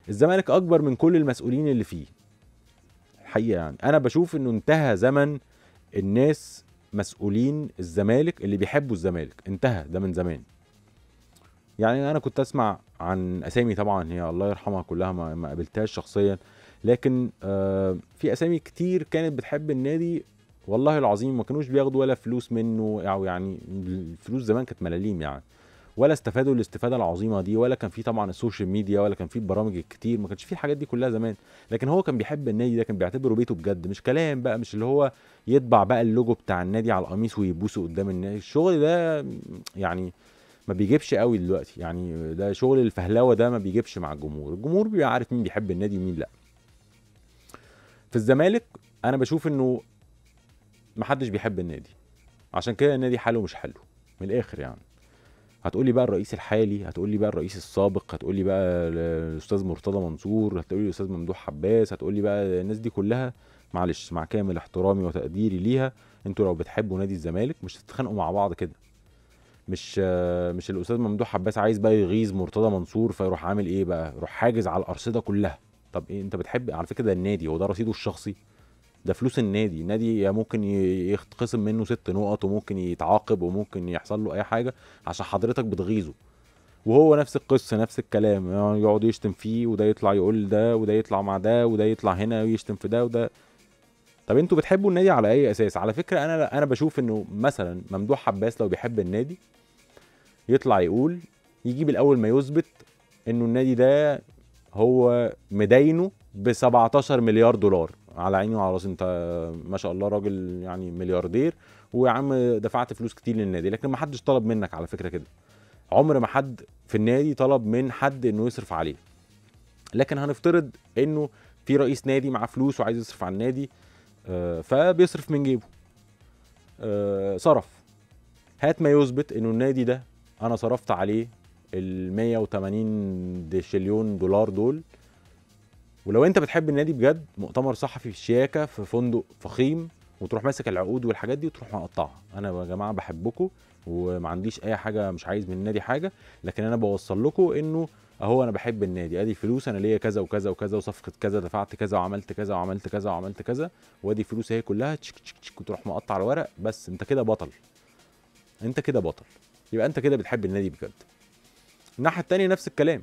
الزمالك اكبر من كل المسؤولين اللي فيه الحقيقه يعني انا بشوف انه انتهى زمن الناس مسؤولين الزمالك اللي بيحبوا الزمالك انتهى ده من زمان يعني انا كنت اسمع عن اسامي طبعا هي الله يرحمها كلها ما, ما قابلتهاش شخصيا لكن آه في اسامي كتير كانت بتحب النادي والله العظيم ما كانوش بياخدوا ولا فلوس منه او يعني الفلوس زمان كانت ملاليم يعني ولا استفادوا الاستفاده العظيمه دي ولا كان في طبعا السوشيال ميديا ولا كان في البرامج الكتير ما كانش في الحاجات دي كلها زمان لكن هو كان بيحب النادي ده كان بيعتبره بيته بجد مش كلام بقى مش اللي هو يطبع بقى اللوجو بتاع النادي على القميص ويبوسه قدام النادي الشغل ده يعني ما بيجيبش قوي دلوقتي يعني ده شغل الفهلوه ده ما بيجيبش مع الجمهور الجمهور بيبقى عارف مين بيحب النادي ومين لا في الزمالك انا بشوف انه محدش بيحب النادي عشان كده النادي حاله مش حلو من الاخر يعني هتقولي بقى الرئيس الحالي هتقولي بقى الرئيس السابق هتقولي بقى الاستاذ مرتضى منصور هتقولي الاستاذ ممدوح حباس هتقولي بقى الناس دي كلها معلش مع كامل احترامي وتقديري ليها انتوا لو بتحبوا نادي الزمالك مش هتتخانقوا مع بعض كده مش مش الاستاذ ممدوح حباس عايز بقى يغيظ مرتضى منصور فيروح عامل ايه بقى يروح حاجز على الارصده كلها طب ايه انت بتحب على فكره ده النادي هو ده رصيده الشخصي ده فلوس النادي النادي ممكن يتخصم منه ست نقط وممكن يتعاقب وممكن يحصل له اي حاجه عشان حضرتك بتغيظه وهو نفس القصه نفس الكلام يعني يقعد يشتم فيه وده يطلع يقول ده وده يطلع مع ده وده يطلع هنا ويشتم في ده وده طب انتوا بتحبوا النادي على اي اساس على فكره انا انا بشوف انه مثلا ممدوح حباس لو بيحب النادي يطلع يقول يجيب الاول ما يثبت انه النادي ده هو مداينه ب 17 مليار دولار على عيني وعلى راسي انت ما شاء الله راجل يعني ملياردير ويا عم دفعت فلوس كتير للنادي لكن ما حدش طلب منك على فكره كده عمر ما حد في النادي طلب من حد انه يصرف عليه لكن هنفترض انه في رئيس نادي معاه فلوس وعايز يصرف على النادي آه، فبيصرف من جيبه آه، صرف هات ما يثبت انه النادي ده انا صرفت عليه ال 180 شليون دولار دول ولو انت بتحب النادي بجد مؤتمر صحفي في شياكه في فندق فخيم وتروح ماسك العقود والحاجات دي وتروح مقطعها انا يا جماعه بحبكم وما عنديش اي حاجه مش عايز من النادي حاجه لكن انا بوصل لكم انه اهو انا بحب النادي ادي فلوس انا ليا كذا وكذا وكذا وصفقه كذا دفعت كذا وعملت كذا وعملت كذا وعملت كذا وادي فلوس اهي كلها تشك تشك تشك وتروح مقطع الورق بس انت كده بطل انت كده بطل يبقى انت كده بتحب النادي بجد الناحيه التانية نفس الكلام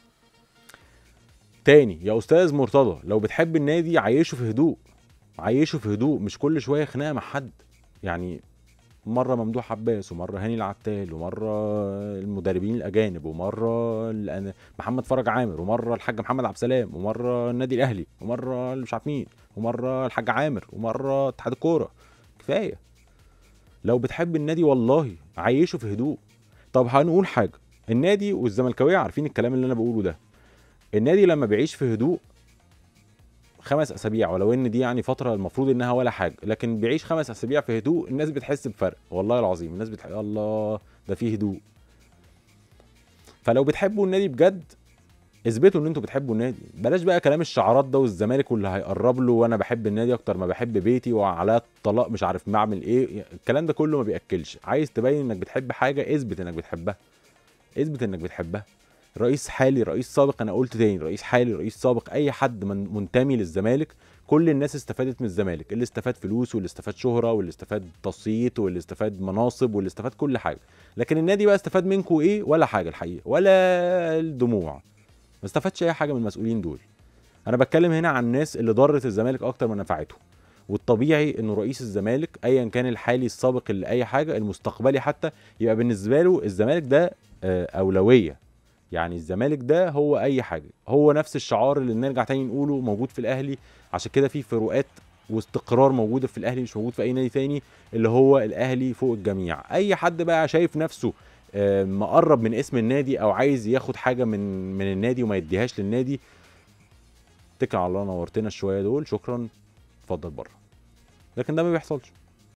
تاني يا استاذ مرتضى لو بتحب النادي عيشه في هدوء عيشه في هدوء مش كل شويه خناقه مع حد يعني مره ممدوح عباس ومره هاني العتال ومره المدربين الاجانب ومره محمد فرج عامر ومره الحاج محمد عبد السلام ومره النادي الاهلي ومره مش عارف مين ومره الحاج عامر ومره اتحاد الكوره كفايه لو بتحب النادي والله عيشه في هدوء طب هنقول حاجه النادي والزملكاويه عارفين الكلام اللي انا بقوله ده النادي لما بيعيش في هدوء خمس اسابيع ولو ان دي يعني فتره المفروض انها ولا حاجه لكن بيعيش خمس اسابيع في هدوء الناس بتحس بفرق والله العظيم الناس بتحس الله ده فيه هدوء فلو بتحبوا النادي بجد اثبتوا ان انتوا بتحبوا النادي بلاش بقى كلام الشعارات ده والزمالك واللي هيقرب له وانا بحب النادي اكتر ما بحب بيتي وعلى الطلاق مش عارف بعمل ايه الكلام ده كله ما بياكلش عايز تبين انك بتحب حاجه اثبت انك بتحبها اثبت انك بتحبها رئيس حالي رئيس سابق انا قلت تاني رئيس حالي رئيس سابق اي حد من منتمي للزمالك كل الناس استفادت من الزمالك اللي استفاد فلوس واللي استفاد شهره واللي استفاد تصيت واللي استفاد مناصب واللي استفاد كل حاجه لكن النادي بقى استفاد منكم ايه ولا حاجه الحقيقه ولا الدموع ما استفادش اي حاجه من المسؤولين دول انا بتكلم هنا عن الناس اللي ضرت الزمالك اكتر من نفعته والطبيعي انه رئيس الزمالك ايا كان الحالي السابق اللي اي حاجه المستقبلي حتى يبقى بالنسبه له الزمالك ده اولويه يعني الزمالك ده هو اي حاجه هو نفس الشعار اللي نرجع تاني نقوله موجود في الاهلي عشان كده في فروقات واستقرار موجوده في الاهلي مش موجود في اي نادي تاني اللي هو الاهلي فوق الجميع اي حد بقى شايف نفسه مقرب من اسم النادي او عايز ياخد حاجه من من النادي وما يديهاش للنادي اتكل على الله نورتنا الشويه دول شكرا اتفضل بره لكن ده ما بيحصلش